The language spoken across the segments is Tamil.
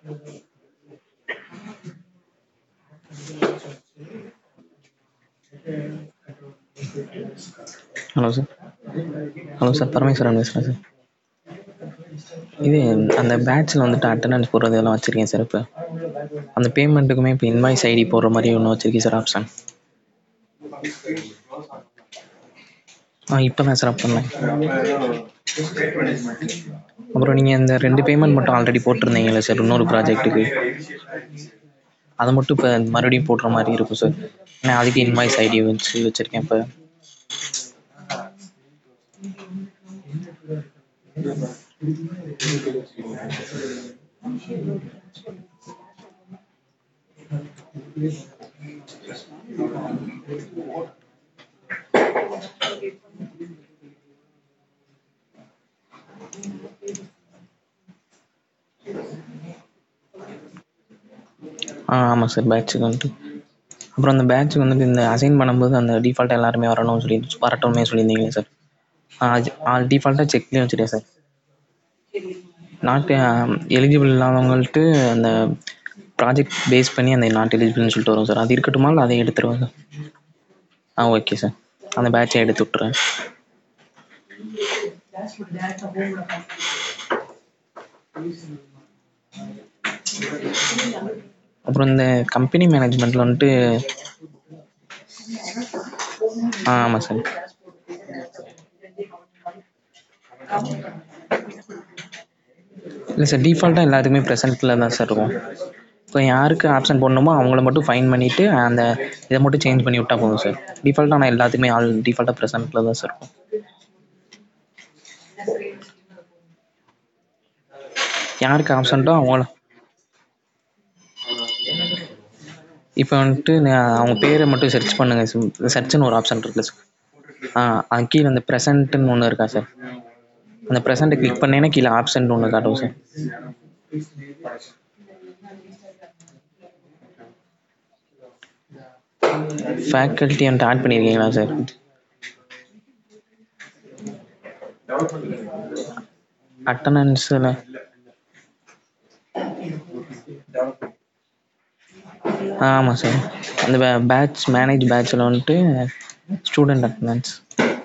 hello sir hello sir Parameswaran பேசுகிறேன் சார் இது அந்த பேட்ச்சில் வந்துட்டு அட்டனன்ஸ் போடுறது இதெல்லாம் வச்சுருக்கேன் சார் இப்போ அந்த பேமெண்ட்டுக்குமே இப்போ இன்வாய்ஸ் ஐடி போடுற மாதிரி ஒன்று வச்சுருக்கேன் சார் ஆப்ஷன் ஆ இப்போ தான் சார் பண்ணேன் அப்புறம் நீங்கள் இந்த ரெண்டு பேமெண்ட் மட்டும் ஆல்ரெடி போட்டிருந்தீங்கல்ல சார் இன்னொரு ப்ராஜெக்ட்டுக்கு அதை மட்டும் இப்போ மறுபடியும் போடுற மாதிரி இருக்கும் சார் ஏன்னா அதுக்கு இன்வாய்ஸ் ஐடி வச்சு வச்சுருக்கேன் இப்போ ஆ ஆமாம் சார் பேட்ச்சுக்கு வந்துட்டு அப்புறம் அந்த பேட்ச்சுக்கு வந்துட்டு இந்த அசைன் பண்ணும்போது அந்த டிஃபால்ட்டாக எல்லாருமே வரணும்னு சொல்லி வரட்டும்னே சொல்லியிருந்தீங்களே சார் ஆ அது ஆல் டிஃபால்ட்டாக செக்லேயும் வச்சுட்டேன் சார் நாட் எலிஜிபிள் இல்லாதவங்கள்ட்டு அந்த ப்ராஜெக்ட் பேஸ் பண்ணி அந்த நாட் எலிஜிபிள்னு சொல்லிட்டு வரும் சார் அது இருக்கட்டுமா இல்லை அதை எடுத்துருவா சார் ஆ ஓகே சார் அந்த பேட்சை எடுத்து விட்றேன் அப்புறம் இந்த கம்பெனி மேனேஜ்மெண்ட்டில் வந்துட்டு ஆ ஆமாம் சார் இல்லை சார் டிஃபால்ட்டாக எல்லாத்துக்குமே ப்ரெசென்ட்டில் தான் சார் இருக்கும் இப்போ யாருக்கு ஆப்ஷன் போடணுமோ அவங்கள மட்டும் ஃபைன் பண்ணிவிட்டு அந்த இதை மட்டும் சேஞ்ச் பண்ணி விட்டா போதும் சார் டிஃபால்ட்டாக நான் எல்லாத்துக்குமே ஆல் டிஃபால்ட்டாக ப்ரெசென்ட்டில் தான் சார் இருக்கும் யாருக்கு ஆப்ஷன்ட்டோ அவங்கள இப்போ வந்துட்டு நான் அவங்க பேரை மட்டும் சர்ச் பண்ணுங்கள் சர்ச்னு ஒரு ஆப்ஷன் இருக்குல்ல சார் ஆ அது கீழே அந்த ப்ரெசென்ட்டுன்னு ஒன்று இருக்கா சார் அந்த ப்ரெசென்ட்டை கிளிக் பண்ணேன்னா கீழே ஆப்ஷன் ஒன்று காட்டும் சார் ஃபேக்கல்ட்டி வந்துட்டு ஆட் பண்ணியிருக்கீங்களா சார் அட்டனன்ஸில் ஆ ஆமாம் சார் அந்த பே பேட்ச் மேனேஜ் பேட்ச்சில் வந்துட்டு ஸ்டூடெண்ட் அட்டனன்ஸ்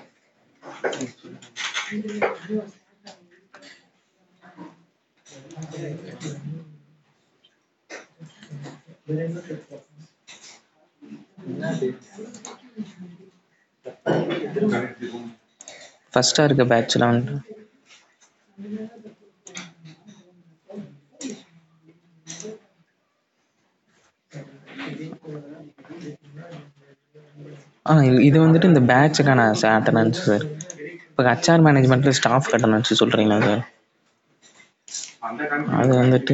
ஃபஸ்ட்டாக இருக்க பேட்ச்சில் வந்துட்டு ஆ இது- இது வந்துட்டு இந்த பேட்சுக்கான அட்டனன்ஸ் சார் இப்போ ஹச்ஆர் மேனேஜ்மெண்ட்டில் ஸ்டாஃப் அட்டனன்ஸ் சொல்கிறீங்களா சார் அது வந்துட்டு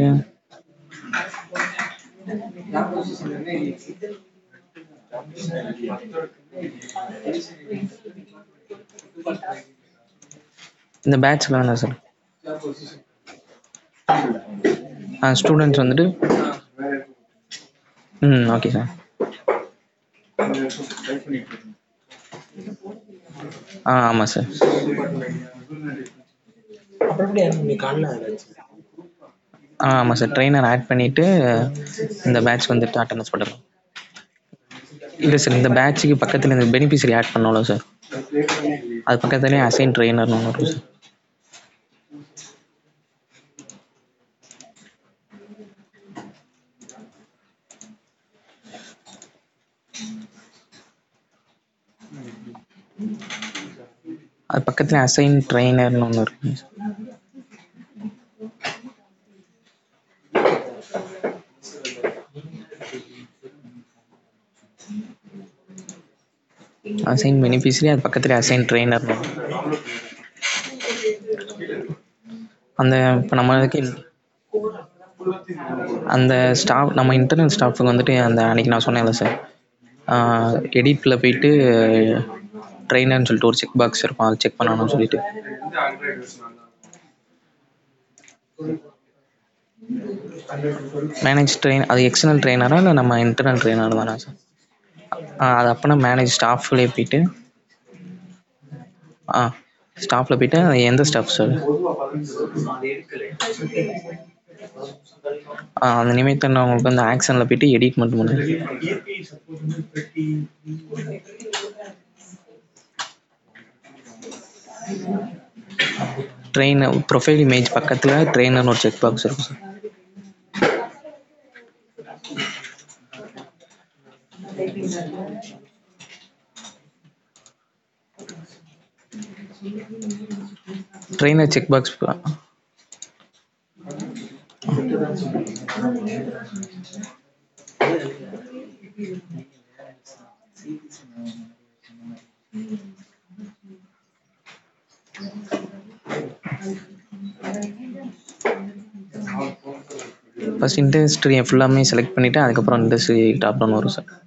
இந்த பேட்சில் வேணாம் சார் ஆ ஸ்டூடெண்ட்ஸ் வந்துட்டு ம் ஓகே சார் ஆ ஆமாம் சார் அப்புறம் எப்படி இறங்க முடியும் காலைல ஆச்சு ஆ ஆமாம் சார் ட்ரெயினர் ஆட் பண்ணிவிட்டு இந்த பேட்ச் வந்துட்டு அட்டனன்ஸ் பண்ணுறோம் இல்லை சார் இந்த பேட்சுக்கு பக்கத்தில் இந்த பெனிஃபிஷரி ஆட் பண்ணோம்ல சார் அது பக்கத்துலேயே அசைன் ட்ரெயினர்னு ஒன்று இருக்கும் சார் அது பக்கத்தில் அசைன் ட்ரெயினர்னு ஒன்று இருக்குங்க சார் அசைன் பெனிஃபிஷரி அது பக்கத்தில் அசைன் ட்ரெயினர் அந்த இப்போ நம்ம இதுக்கு அந்த ஸ்டாஃப் நம்ம இன்டர்னல் ஸ்டாஃபுக்கு வந்துட்டு அந்த அன்றைக்கி நான் சொன்னேன்ல சார் எடிட்டில் போயிட்டு ட்ரெயினர்னு சொல்லிட்டு ஒரு செக் பாக்ஸ் இருக்கும் அதை செக் பண்ணணும்னு சொல்லிட்டு மேனேஜ் ட்ரெயின் அது எக்ஸ்டர்னல் ட்ரெயினரா இல்லை நம்ம இன்டர்னல் ட்ரெயினர் தானா சார் ஆ அது அப்போனா மேனேஜ் ஸ்டாஃப்லேயே போயிட்டு ஆ ஸ்டாஃபில் போயிட்டு அது எந்த ஸ்டாஃப் சார் ஆ அந்த நிமித்தம் உங்களுக்கு வந்து ஆக்ஷனில் போயிட்டு எடிட் மட்டும் பண்ணுங்க இயற்கை சப்போர்ட் வந்து பெட்டி ட்ரெயின் ப்ரொஃபைல் இமேஜ் பக்கத்தில் ட்ரெயினர்னு ஒரு செக் பாக்ஸ் இருக்கும் sir trainer check box first industry ஃபுல்லாமே செலக்ட் பண்ணிவிட்டு அதுக்கப்புறம் இண்டஸ்ட்ரி டாப் டவுன் வரும் சார்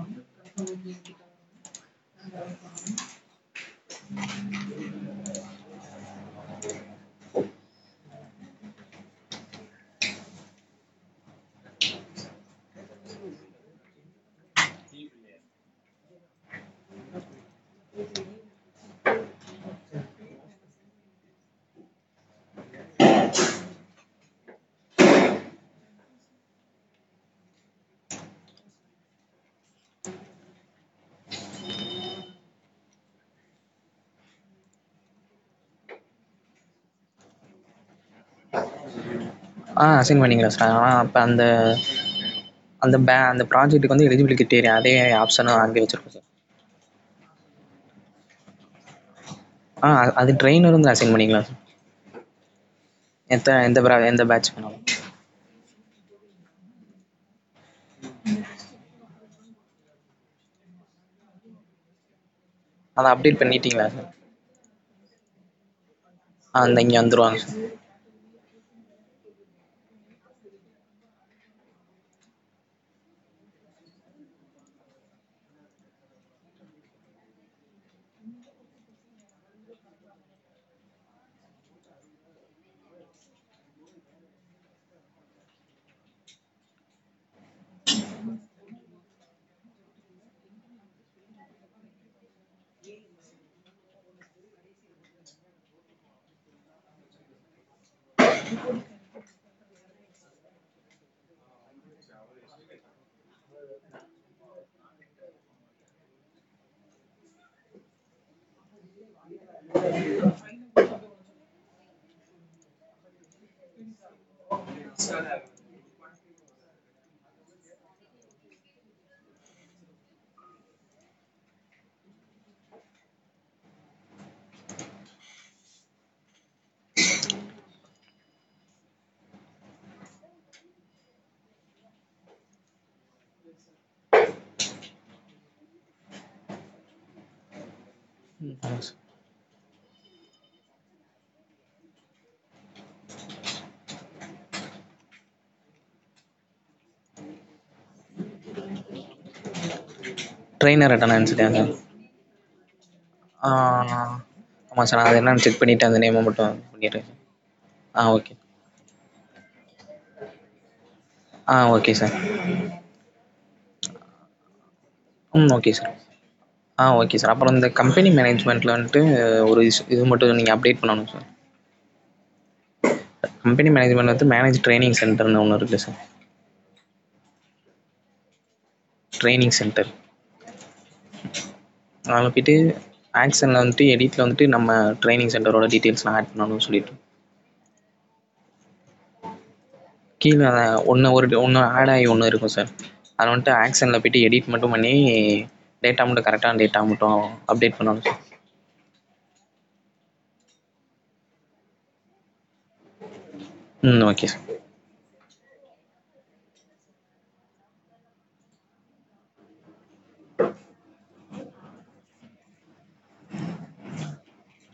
ஆ அசைன் பண்ணிக்கலாம் சார் ஆனால் அப்போ அந்த அந்த பே அந்த ப்ராஜெக்ட்டுக்கு வந்து எலிஜிபிலிட்டி கிட்டேரியா அதே ஆப்ஷனும் அங்கே வச்சுருக்கோம் சார் ஆ அது- அது ட்ரெயினர் வந்து அசைன் பண்ணிக்கலாம் சார் எத்த எந்த ப்ரா எந்த பேட்ச் வேணாலும் அதை அப்டேட் பண்ணிட்டீங்களா சார் ஆ அந்த இங்கே வந்துருவாங்க சார் ம், ஆமாம் சார் ட்ரெயினர் ரிட்டன் அனுப்பிச்சிட்டேன் சார் ஆமாம் சார் அது என்னன்னு செக் பண்ணிவிட்டு அந்த நேமை மட்டும் பண்ணிடுறேன் சார் ஆ ஓகே ஆ ஓகே சார் ம் ஓகே சார் ஆ ஓகே சார் அப்புறம் இந்த கம்பெனி மேனேஜ்மெண்ட்டில் வந்துட்டு ஒரு இஸ் இது மட்டும் நீங்கள் அப்டேட் பண்ணணும் சார் கம்பெனி மேனேஜ்மெண்ட் வந்து மேனேஜ் ட்ரைனிங் சென்டர்னு ஒன்று இருக்குது சார் ட்ரைனிங் சென்டர் அதில் போயிட்டு ஆக்ஷனில் வந்துட்டு எடிட்டில் வந்துட்டு நம்ம ட்ரைனிங் சென்டரோட டீட்டெயில்ஸ்லாம் ஆட் பண்ணணும்னு சொல்லிட்டு கீழே ஒன்று ஒரு ஒன்று ஆட் ஆகி ஒன்று இருக்கும் சார் அது வந்துட்டு ஆக்ஷனில் போயிட்டு எடிட் மட்டும் பண்ணி டேட்டா மட்டும் கரெக்டான டேட்டா மட்டும் அப்டேட் பண்ணணும் சார் ம் ஓகே சார்